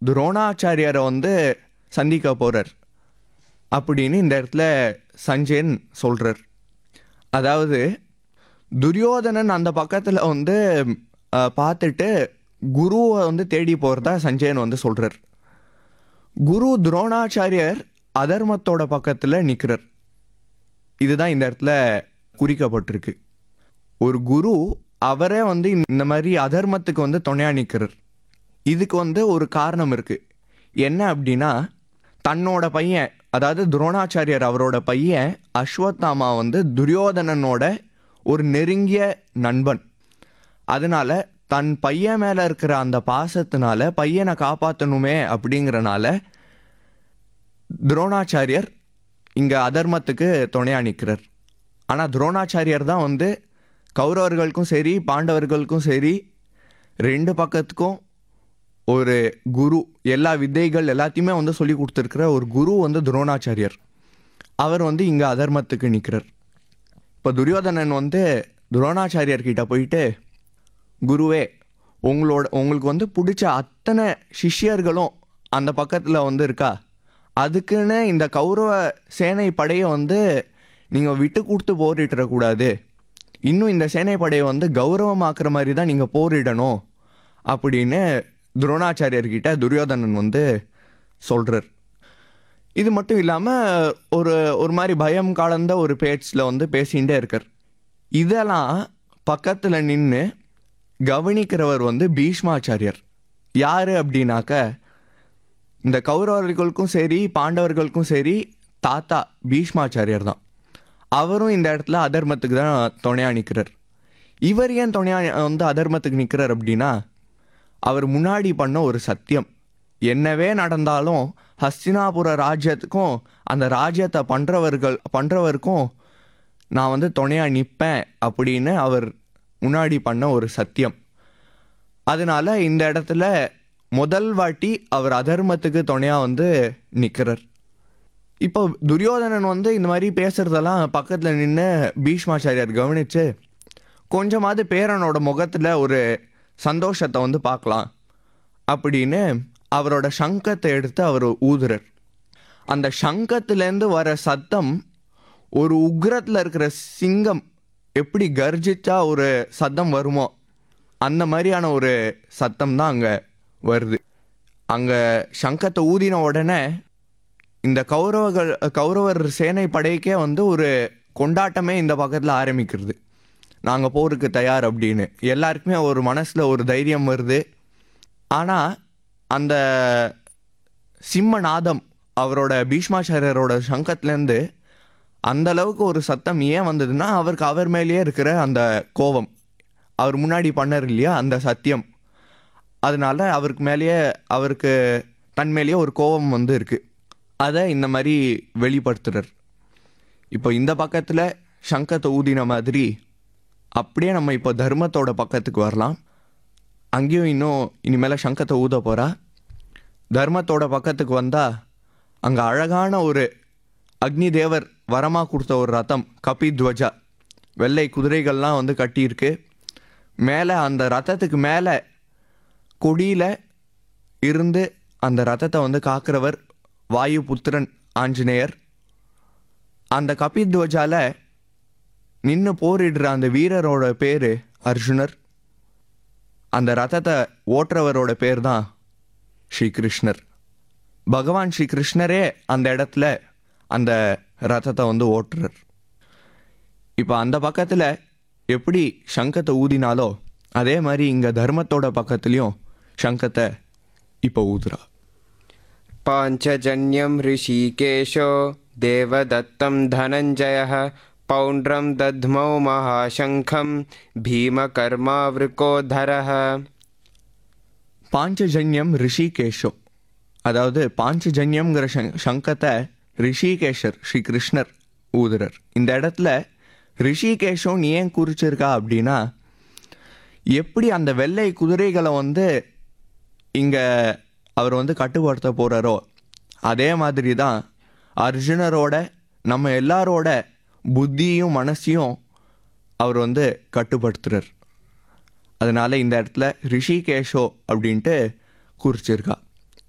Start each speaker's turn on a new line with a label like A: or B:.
A: துரோணாச்சாரியரை வந்து சந்திக்க போகிறார் அப்படின்னு இந்த இடத்துல சஞ்சயன் சொல்கிறார் அதாவது துரியோதனன் அந்த பக்கத்தில் வந்து அஹ், பார்த்துட்டு குருவை வந்து தேடி போகிறதா சஞ்சயன் வந்து சொல்கிறார் குரு துரோணாச்சாரியர் அதர்மத்தோட பக்கத்தில் நிற்கிறார் இதுதான் இந்த இடத்துல குறிக்கப்பட்டிருக்கு ஒரு குரு அவரே வந்து இந்த மாதிரி அதர்மத்துக்கு வந்து துணையாக நிற்கிறார் இதுக்கு வந்து ஒரு காரணம் இருக்குது என்ன அப்படின்னா தன்னோட பையன் அதாவது துரோணாச்சாரியர் அவரோட பையன் அஸ்வத்தாமா வந்து துரியோதனனோட ஒரு நெருங்கிய நண்பன் அதனால தன் பையன் மேலே இருக்கிற அந்த பாசத்தினால பையனை காப்பாற்றணுமே அப்படிங்கிறனால துரோணாச்சாரியர் இங்கே அதர்மத்துக்கு துணையாக நிற்கிறார் ஆனால் துரோணாச்சாரியர் தான் வந்து கௌரவர்களுக்கும் சரி பாண்டவர்களுக்கும் சரி ரெண்டு பக்கத்துக்கும் ஒரு குரு எல்லா வித்தைகள் எல்லாத்தையுமே வந்து சொல்லி கொடுத்துருக்கிற ஒரு குரு வந்து துரோணாச்சாரியர் அவர் வந்து இங்கே அதர்மத்துக்கு நிற்கிறார் இப்போ துரியோதனன் வந்து துரோணாச்சாரியர் கிட்ட போயிட்டு குருவே உங்களோட உங்களுக்கு வந்து பிடிச்ச அத்தனை சிஷ்யர்களும் அந்த பக்கத்தில் வந்து இருக்கா அதுக்குன்னு இந்த கௌரவ சேனை படையை வந்து நீங்கள் விட்டு கொடுத்து போரிட்டுறக்கூடாது இன்னும் இந்த சேனை படையை வந்து கௌரவமாக்குற மாதிரி தான் நீங்கள் போரிடணும் அப்படின்னு துரோணாச்சாரியர்கிட்ட துரியோதனன் வந்து சொல்கிறார் இது மட்டும் இல்லாமல் ஒரு ஒரு மாதிரி பயம் கலந்த ஒரு பேச்சில் வந்து பேசிகிட்டே இருக்கார் இதெல்லாம் பக்கத்தில் நின்று கவனிக்கிறவர் வந்து பீஷ்மாச்சாரியர் யார் அப்படின்னாக்க இந்த கௌரவர்களுக்கும் சரி பாண்டவர்களுக்கும் சரி தாத்தா பீஷ்மாச்சாரியர் தான் அவரும் இந்த இடத்துல அதர்மத்துக்கு தான் துணையாக நிற்கிறார் இவர் ஏன் துணையாக வந்து அதர்மத்துக்கு நிற்கிறார் அப்படின்னா அவர் முன்னாடி பண்ண ஒரு சத்தியம் என்னவே நடந்தாலும் ஹஸ்தினாபுர ராஜ்யத்துக்கும் அந்த ராஜ்யத்தை பண்ணுறவர்கள் பண்ணுறவருக்கும் நான் வந்து துணையாக நிற்பேன் அப்படின்னு அவர் முன்னாடி பண்ண ஒரு சத்தியம் அதனால இந்த இடத்துல முதல் வாட்டி அவர் அதர்மத்துக்கு துணையாக வந்து நிற்கிறார் இப்போ துரியோதனன் வந்து இந்த மாதிரி பேசுறதெல்லாம் பக்கத்தில் நின்று பீஷ்மாச்சாரியார் கவனித்து கொஞ்சமாவது பேரனோட முகத்தில் ஒரு சந்தோஷத்தை வந்து பார்க்கலாம் அப்படின்னு அவரோட சங்கத்தை எடுத்து அவர் ஊதுறார் அந்த சங்கத்திலேருந்து வர சத்தம் ஒரு உக்ரத்தில் இருக்கிற சிங்கம் எப்படி கர்ஜிச்சா ஒரு சத்தம் வருமோ அந்த மாதிரியான ஒரு சத்தம் தான் அங்கே வருது அங்கே சங்கத்தை ஊதின உடனே இந்த கௌரவர்கள் கௌரவர் சேனை படைக்கே வந்து ஒரு கொண்டாட்டமே இந்த பக்கத்தில் ஆரம்பிக்கிறது நாங்கள் போருக்கு தயார் அப்படின்னு எல்லாருக்குமே ஒரு மனசில் ஒரு தைரியம் வருது ஆனால் அந்த சிம்மநாதம் அவரோட பீஷ்மாச்சாரியரோட சங்கத்துலேருந்து அந்த அளவுக்கு ஒரு சத்தம் ஏன் வந்ததுன்னா அவருக்கு அவர் மேலேயே இருக்கிற அந்த கோபம் அவர் முன்னாடி பண்ணார் இல்லையா அந்த சத்தியம் அதனால அவருக்கு மேலேயே அவருக்கு தன் மேலேயே ஒரு கோபம் வந்து இருக்குது அதை இந்த மாதிரி வெளிப்படுத்துறார் இப்போ இந்த பக்கத்தில் சங்கத்தை ஊதின மாதிரி அப்படியே நம்ம இப்போ தர்மத்தோட பக்கத்துக்கு வரலாம் அங்கேயும் இன்னும் இனிமேல் சங்கத்தை ஊத போகிறா தர்மத்தோட பக்கத்துக்கு வந்தால் அங்கே அழகான ஒரு அக்னி தேவர் வரமாக கொடுத்த ஒரு ரதம் கபித்வஜா வெள்ளை குதிரைகள்லாம் வந்து கட்டியிருக்கு மேலே அந்த ரதத்துக்கு மேலே கொடியில் இருந்து அந்த ரதத்தை வந்து காக்கிறவர் வாயு புத்திரன் ஆஞ்சநேயர் அந்த கபித்வஜால நின்று போரிடுற அந்த வீரரோட பேர் அர்ஜுனர் அந்த ரதத்தை ஓட்டுறவரோட பேர் தான் ஸ்ரீகிருஷ்ணர் பகவான் ஸ்ரீ கிருஷ்ணரே அந்த இடத்துல அந்த ரதத்தை வந்து ஓட்டுறார் இப்போ அந்த பக்கத்தில் எப்படி சங்கத்தை ஊதினாலோ அதே மாதிரி இங்கே தர்மத்தோட பக்கத்துலேயும் சங்கத்தை இப்போ ஊதுறா
B: पाञ्चजन्यं ऋषिकेशो देवदत्तं धनञ्जयः पौण्ड्रं दध्मौ महाशङ्खं भीमकर्मावृकोधरः
A: பாஞ்சஜன்யம் ரிஷிகேஷோ அதாவது பாஞ்சஜன்யம்ங்கிற சங் சங்கத்தை ரிஷிகேஷர் ஸ்ரீ கிருஷ்ணர் ஊதுறர் இந்த இடத்துல ரிஷிகேஷம் ஏன் குறிச்சிருக்கா அப்படின்னா எப்படி அந்த வெள்ளை குதிரைகளை வந்து இங்கே அவர் வந்து கட்டுப்படுத்த போகிறாரோ அதே மாதிரி தான் அர்ஜுனரோட நம்ம எல்லாரோட புத்தியும் மனசையும் அவர் வந்து கட்டுப்படுத்துறார் அதனால இந்த இடத்துல ரிஷிகேஷோ அப்படின்ட்டு குறிச்சிருக்கா